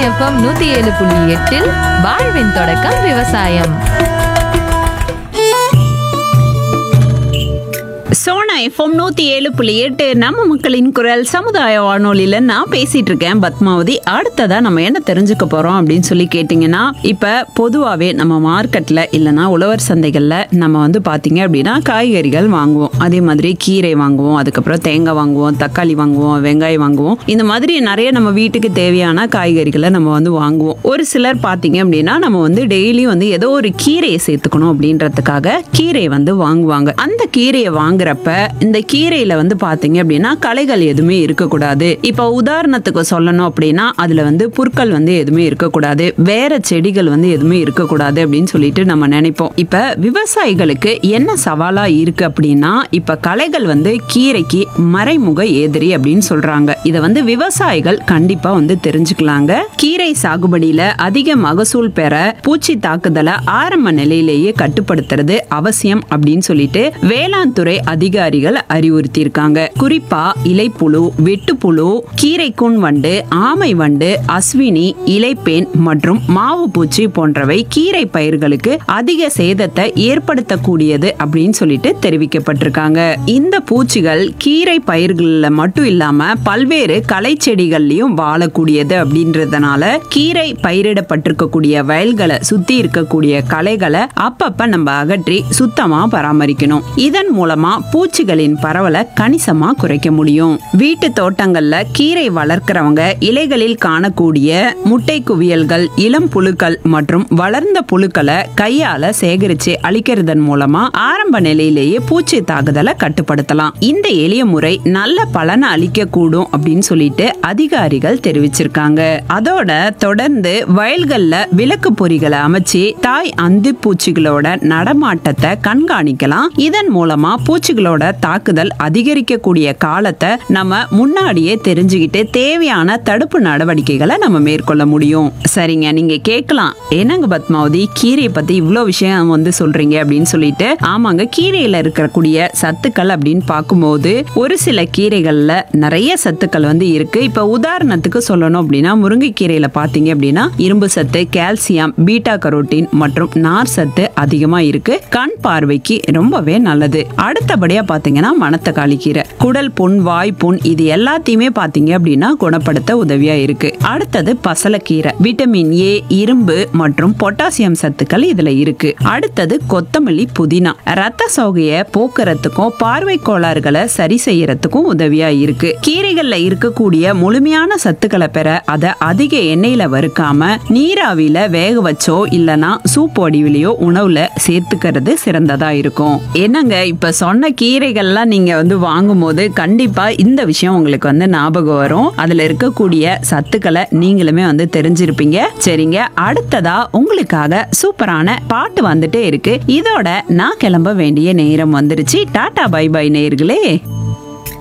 FM நூத்தி ஏழு புள்ளி எட்டில் வாழ்வின் தொடக்கம் விவசாயம் சோனா எஃப்எம் நூத்தி ஏழு புள்ளி எட்டு நம்ம மக்களின் குரல் சமுதாய வானொலியில நான் பேசிட்டு இருக்கேன் பத்மாவதி அடுத்ததா நம்ம என்ன தெரிஞ்சுக்க போறோம் அப்படின்னு சொல்லி கேட்டிங்கன்னா இப்ப பொதுவாவே நம்ம மார்க்கெட்ல இல்லைன்னா உழவர் சந்தைகள்ல நம்ம வந்து பாத்தீங்க அப்படின்னா காய்கறிகள் வாங்குவோம் அதே மாதிரி கீரை வாங்குவோம் அதுக்கப்புறம் தேங்காய் வாங்குவோம் தக்காளி வாங்குவோம் வெங்காயம் வாங்குவோம் இந்த மாதிரி நிறைய நம்ம வீட்டுக்கு தேவையான காய்கறிகளை நம்ம வந்து வாங்குவோம் ஒரு சிலர் பாத்தீங்க அப்படின்னா நம்ம வந்து டெய்லி வந்து ஏதோ ஒரு கீரையை சேர்த்துக்கணும் அப்படின்றதுக்காக கீரை வந்து வாங்குவாங்க அந்த கீரையை வாங்குறப்ப இந்த கீரையில வந்து பாத்தீங்க அப்படின்னா களைகள் எதுவுமே இருக்கக்கூடாது இப்போ உதாரணத்துக்கு சொல்லணும் அப்படின்னா அதுல வந்து புற்கள் வந்து எதுவுமே இருக்கக்கூடாது வேற செடிகள் வந்து எதுவுமே இருக்கக்கூடாது அப்படின்னு சொல்லிட்டு நம்ம நினைப்போம் இப்ப விவசாயிகளுக்கு என்ன சவாலா இருக்கு அப்படின்னா இப்ப களைகள் வந்து கீரைக்கு மறைமுக எதிரி அப்படின்னு சொல்றாங்க இதை வந்து விவசாயிகள் கண்டிப்பா வந்து தெரிஞ்சுக்கலாங்க கீரை சாகுபடியில அதிக மகசூல் பெற பூச்சி தாக்குதலை ஆரம்ப நிலையிலேயே கட்டுப்படுத்துறது அவசியம் அப்படின்னு சொல்லிட்டு வேளாண் துறை அதிகாரிகள் அறிவுறுத்தியிருக்காங்க குறிப்பா இலைப்புழு வெட்டுப்புழு கீரைக்கூன் வண்டு ஆமை வண்டு அஸ்வினி இலைப்பேன் மற்றும் மாவு பூச்சி போன்றவை கீரை பயிர்களுக்கு அதிக சேதத்தை ஏற்படுத்தக்கூடியது அப்படின்னு சொல்லிட்டு தெரிவிக்கப்பட்டிருக்காங்க இந்த பூச்சிகள் கீரை பயிர்கள்ல மட்டும் இல்லாம பல்வேறு களை செடிகள்லயும் வாழக்கூடியது அப்படின்றதுனால கீரை பயிரிடப்பட்டிருக்கக்கூடிய வயல்களை சுத்தி இருக்கக்கூடிய களைகளை அப்பப்ப நம்ம அகற்றி சுத்தமா பராமரிக்கணும் இதன் மூலமா பூச்சிகளின் பரவலை கணிசமா குறைக்க முடியும் வீட்டு தோட்டங்கள்ல கீரை வளர்க்கிறவங்க இலைகளில் காணக்கூடிய முட்டை குவியல்கள் இளம் புழுக்கள் மற்றும் வளர்ந்த புழுக்களை கையால சேகரிச்சு அழிக்கிறதன் மூலமா ஆரம்ப நிலையிலேயே பூச்சி தாக்குதலை கட்டுப்படுத்தலாம் இந்த எளிய முறை நல்ல பலனை அளிக்க கூடும் அப்படின்னு சொல்லிட்டு அதிகாரிகள் தெரிவிச்சிருக்காங்க அதோட தொடர்ந்து வயல்கள்ல விளக்கு பொறிகளை அமைச்சு தாய் அந்து பூச்சிகளோட நடமாட்டத்தை கண்காணிக்கலாம் இதன் மூலமா பூச்சிகளோட தாக்குதல் அதிகரிக்கக்கூடிய காலத்தை நம்ம முன்னாடியே தெரிஞ்சுக்கிட்டு தேவையான தடுப்பு நடவடிக்கைகளை நம்ம மேற்கொள்ள முடியும் சரிங்க நீங்க கேட்கலாம் என்னங்க பத்மாவதி கீரையை பத்தி இவ்வளோ விஷயம் வந்து சொல்றீங்க அப்படின்னு சொல்லிட்டு ஆமாங்க கீரையில இருக்கக்கூடிய சத்துக்கள் அப்படின்னு பார்க்கும்போது ஒரு சில கீரைகள்ல நிறைய சத்துக்கள் வந்து இருக்கு இப்ப உதாரணத்துக்கு சொல்லணும் அப்படின்னா முருங்கைக்கீரையில பாத்தீங்க அப்படின்னா இரும்பு சத்து கால்சியம் பீட்டா கரோட்டின் மற்றும் நார் சத்து அதிகமா இருக்கு கண் பார்வைக்கு ரொம்பவே நல்லது அடுத்தபடியா பாத்தீங்கன்னா மணத்தக்காளி கீரை குடல் புண் வாய் புண் இது எல்லாத்தையுமே பாத்தீங்க அப்படின்னா குணப்படுத்த உதவியா இருக்கு அடுத்தது பசலக்கீரை விட்டமின் ஏ இரும்பு மற்றும் பொட்டாசியம் சத்துக்கள் இதுல இருக்கு அடுத்தது கொத்தமல்லி புதினா ரத்த சோகையை போக்குறதுக்கும் பார்வை கோளாறுகளை சரி செய்யறதுக்கும் உதவியா இருக்கு கீரைகள்ல இருக்கக்கூடிய முழுமையான சத்துக்களை பெற அதை அதிக எண்ணெயில வறுக்காம நீராவியில வேக வச்சோ இல்லனா சூப் வடிவிலையோ உணவுல சேர்த்துக்கிறது சிறந்ததா இருக்கும் என்னங்க இப்ப சொன்ன கீரைகள்லாம் நீங்க வந்து வாங்கும்போது கண்டிப்பா இந்த விஷயம் உங்களுக்கு வந்து ஞாபகம் வரும் அதுல இருக்கக்கூடிய சத்துக்களை நீங்களுமே வந்து தெரிஞ்சிருப்பீங்க சரிங்க அடுத்ததா உங்களுக்காக சூப்பரான பாட்டு வந்துட்டே இருக்கு இதோட நான் கிளம்ப வேண்டிய நேரம் வந்துருச்சு டாடா பை பை நேயர்களே